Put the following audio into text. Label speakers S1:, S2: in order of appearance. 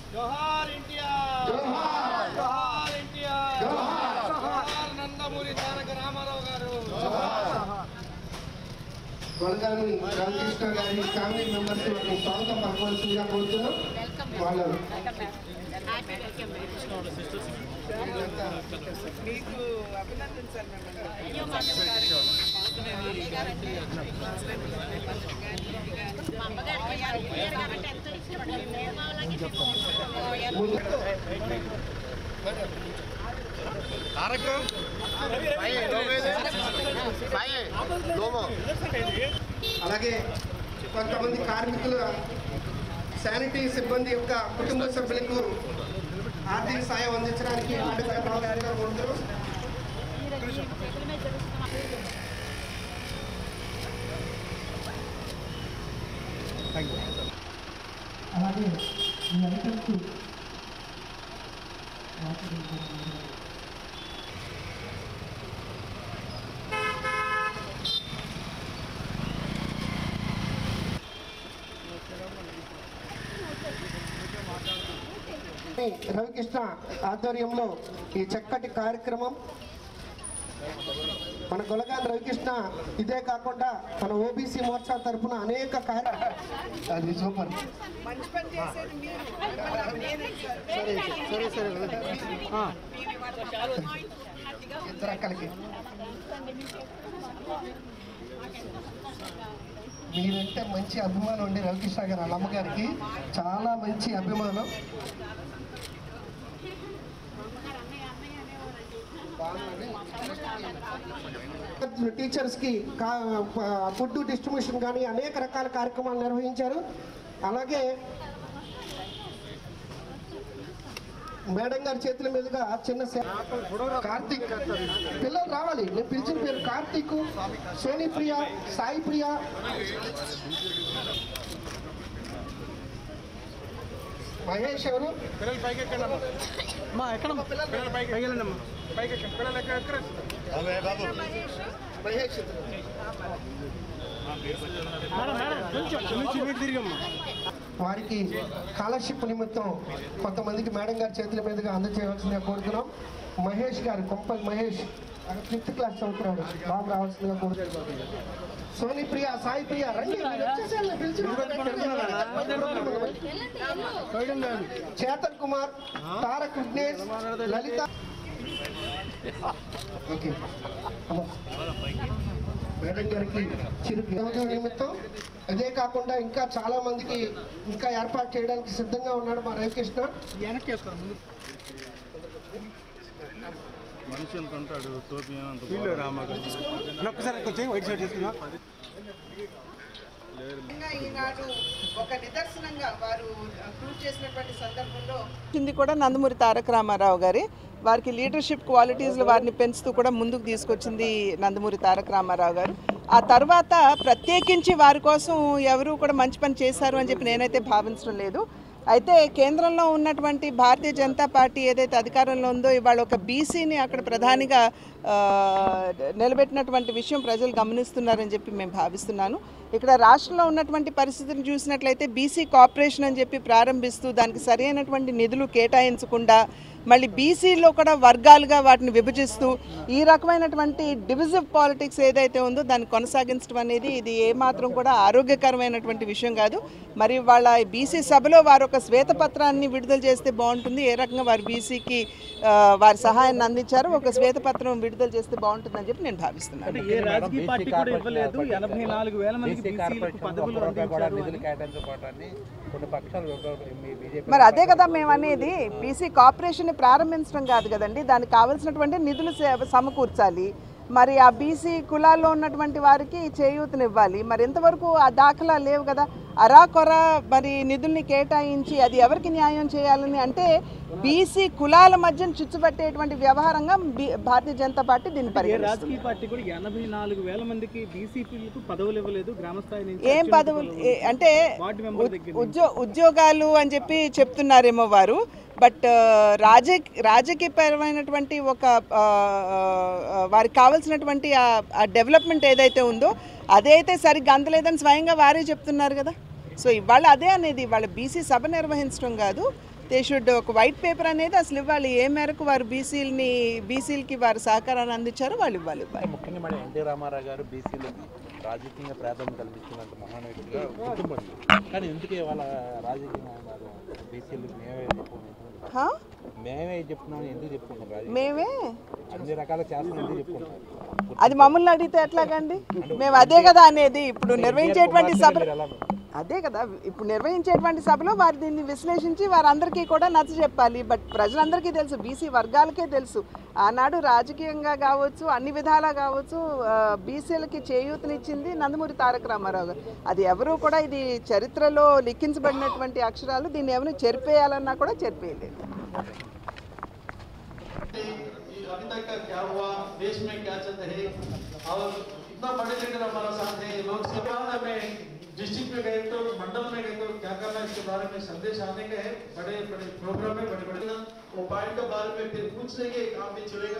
S1: జోహార్ ఎన్టీఆర్
S2: జోహార్.
S1: జోహార్ ఎన్టీఆర్
S2: జోహార్.
S1: జోహార్ నందమూరి తారక రామారావు గారు
S2: వరదాని రామకృష్ణ గారి family members వారిని స్వాగతం పలకవలసిందిగా కోరుతున్నాం వాళ్ళు
S3: మీకు అభినందన సార్ మిమ్మల్ని
S2: అలాగే కొంతమంది కార్మికుల శానిటరీ సిబ్బంది యొక్క కుటుంబ సభ్యులకు ఆర్థిక సాయం అందించడానికి ఆర్థిక రావాల్సిందిగా కోరుతున్నాం అలాగే మీ అందరికీ రవికృష్ణ ఆధ్వర్యంలో ఈ చక్కటి కార్యక్రమం మన గొలగాన్ రవికృష్ణ ఇదే కాకుండా మన ఓబీసీ మోర్చా తరఫున అనేక కార్య అది సూపర్
S3: మంచి పని చేసేది మీరు మిమ్మల్ని నేనే సార్.
S2: సరే సరే సరే
S3: మీరు ఇవాళ
S2: ఇద్దరు అక్కడికి మీరంటే మంచి అభిమానం అండి రవికృష్ణ గారు వాళ్ళ అమ్మగారికి చాలా మంచి అభిమానం టీచర్స్ కి ఫుడ్ డిస్ట్రిబ్యూషన్ కానీ అనేక రకాల కార్యక్రమాలు నిర్వహించారు అలాగే మేడం గారి చేతుల మీదుగా చిన్న సే- కార్తీక్ పిల్లలు రావాలి నేను పిలిచిన పేరు కార్తీక్ సోనీ ప్రియ సాయి ప్రియ మహేష్ ఎవరు
S1: పిల్లలు పైకి ఎక్కండి అమ్మా ఎక్కడ పిల్లలు పైకి వెళ్ళండి అమ్మా పైకి ఎక్కండి పిల్లలు ఎక్కడ ఎక్కడ
S2: మహేష్ వారికి స్కాలర్షిప్ నిమిత్తం కొంతమందికి మేడం గారి చేతుల మీదుగా అందజేయవలసిందిగా కోరుతున్నాం మహేష్ గారు కొంపల్ మహేష్ ఫిఫ్త్ క్లాస్ చదువుతున్నాడు బాబు రావాల్సిందిగా కోరుతున్నాం సోనీ ప్రియ సాయి ప్రియ రండి మీరు వచ్చేసేయండి, పిలిచిన చేతన్ కుమార్ తారక్ విఘ్నేష్ లలిత ఓకే అమ్మ. మేడం గారికి చిరు జ్ఞాపకం నిమిత్తం అదే కాకుండా ఇంకా చాలా మందికి ఇంకా ఏర్పాటు చేయడానికి సిద్ధంగా ఉన్నాడు మా రవికృష్ణ
S1: వెనక్కి వేసుకోండి ముందు
S4: మనిషి ఎంత ఉంటాడు టోపీ అంత
S1: ఒక్కసారి కొంచెం వైట్ షర్ట్ చేసుకున్నా
S3: ఇంకా ఈనాడు ఒక నిదర్శనంగా వారు ప్రూవ్ చేసినటువంటి సందర్భంలో
S5: వచ్చింది కూడా నందమూరి తారక రామారావు గారి వారికి లీడర్షిప్ క్వాలిటీస్లో వారిని పెంచుతూ కూడా ముందుకు తీసుకొచ్చింది నందమూరి తారక రామారావు గారు ఆ తర్వాత ప్రత్యేకించి వారి కోసం ఎవరు కూడా మంచి పని చేశారు అని చెప్పి నేనైతే భావించడం లేదు అయితే కేంద్రంలో ఉన్నటువంటి భారతీయ జనతా పార్టీ ఏదైతే అధికారంలో ఉందో ఇవాళ ఒక బీసీని అక్కడ ప్రధానిగా ఆ, నిలబెట్టినటువంటి విషయం ప్రజలు గమనిస్తున్నారని చెప్పి మేము భావిస్తున్నాను ఇక్కడ రాష్ట్రంలో ఉన్నటువంటి పరిస్థితిని చూసినట్లయితే బీసీ కార్పొరేషన్ అని చెప్పి ప్రారంభిస్తూ దానికి సరైనటువంటి నిధులు కేటాయించకుండా మళ్ళీ బీసీలో కూడా వర్గాలుగా వాటిని విభజిస్తూ ఈ రకమైనటువంటి డివిజివ్ పాలిటిక్స్ ఏదైతే ఉందో దాన్ని కొనసాగించడం అనేది ఇది ఏమాత్రం కూడా ఆరోగ్యకరమైనటువంటి విషయం కాదు మరి వాళ్ళ బీసీ సభలో వారు ఒక శ్వేతపత్రాన్ని విడుదల చేస్తే బాగుంటుంది ఏ రకంగా వారు బీసీకి వారి సహాయాన్ని అందించారు ఒక శ్వేతపత్రం విడుదల చేస్తే బాగుంటుందని చెప్పి నేను భావిస్తున్నాను
S1: ఏ రాజకీయ పార్టీ కూడా ఇవ్వలేదు ఎనభై నాలుగు వేల మందికి బీసీలకు పదవులు అందించారు అని.
S5: మరి అదే కదా మేము అనేది బీసీ కార్పొరేషన్ ప్రారంభించడం కాదు కదండి దానికి కావాల్సినటువంటి నిధులు సే- సమకూర్చాలి మరి ఆ బీసీ కులాల్లో ఉన్నటువంటి వారికి చేయూతనివ్వాలి మరి ఇంతవరకు ఆ దాఖలా లేవు కదా అరాకొర మరి నిధుల్ని కేటాయించి అది ఎవరికి న్యాయం చేయాలని అంటే బీసీ కులాల మధ్య చిచ్చుపెట్టేటువంటి వ్యవహారంగా బి- భారతీయ జనతా పార్టీ దీన్ని
S1: ఏ
S5: పరిగణిస్తుంది
S1: రాజకీయ పార్టీ కూడా ఎనభై నాలుగు వేల మందికి బీసీపీలకు పదవులు ఇవ్వలేదు గ్రామ స్థాయి నుంచి
S5: ఏం పదవులు ఏ- అంటే
S1: వార్డు మెంబర్
S5: ఉద్-
S1: దగ్గర
S5: ఉద్యో ఉద్యోగాలు అని చెప్పి చెప్తున్నారేమో వారు బట్ రాజ రాజకీయపరమైనటువంటి ఒక ఆ, ఆ, వారికి కావాల్సినటువంటి ఆ డెవలప్మెంట్ ఏదైతే ఉందో అదైతే సరిగ్గా అందలేదని స్వయంగా వారే చెప్తున్నారు కదా సో ఇవాళ అదే అనేది ఇవాళ బీసీ సభ నిర్వహించడం కాదు దే షుడ్ ఒక వైట్ పేపర్ అనేది అసలు ఇవ్వాలి ఏ మేరకు వారు బీసీలని బీసీలకి వారు సహకారాన్ని అందించారో వాళ్ళు ఇవ్వాలి ఇవ్వాలి
S6: ముఖ్యంగా మేడం ఎన్టీ రామారావు గారు బీసీలకు రాజకీయంగా ప్రాధాన్యత కల్పించినంత మహానాయకుడిగా గుర్తింపండి కానీ ఎందుకు ఇవాళ రాజకీయంగా బీసీలు మేమే చెప్పుకున్నాం
S5: హా?
S6: మేమే చెప్తున్నాం ఎందుకు చెప్పుకుంటాం రాజకీయం
S5: మేమే
S6: అన్ని రకాల చేస్తున్నాం ఎందుకు చెప్పుకుంటాం
S5: అది మమ్మల్ని అడిగితే ఎట్లాగండి మేము అదే కదా అనేది ఇప్పుడు నిర్వహించేటువంటి సభ
S6: మీరు ఎలా
S5: అదే కదా ఇప్పుడు నిర్వహించేటువంటి సభలో వారు దీన్ని విశ్లేషించి వారందరికీ కూడా నచ్చ చెప్పాలి బట్ ప్రజలందరికీ తెలుసు బీసీ వర్గాలకే తెలుసు ఆనాడు రాజకీయంగా కావచ్చు అన్ని విధాలా కావచ్చు ఆ, బీసీలకి చేయూతనిచ్చింది నందమూరి తారక రామారావు గారు అది ఎవరు కూడా ఇది చరిత్రలో లిఖించబడినటువంటి అక్షరాలు దీన్ని ఎవరు చెరిపేయాలన్నా కూడా చెరిపేయలేదు
S7: अभी तक का क्या हुआ देश में क्या चल रहे और इतना बड़े लेकर हमारा साथ है लोग सब हमें डिस्ट्रिक्ट में गए तो मंडल में गए तो क्या करना है इसके बारे में संदेश आने का है बड़े बड़े प्रोग्राम है बड़े बड़े वो पॉइंट के बारे में फिर पूछ लेंगे काम भी चलेगा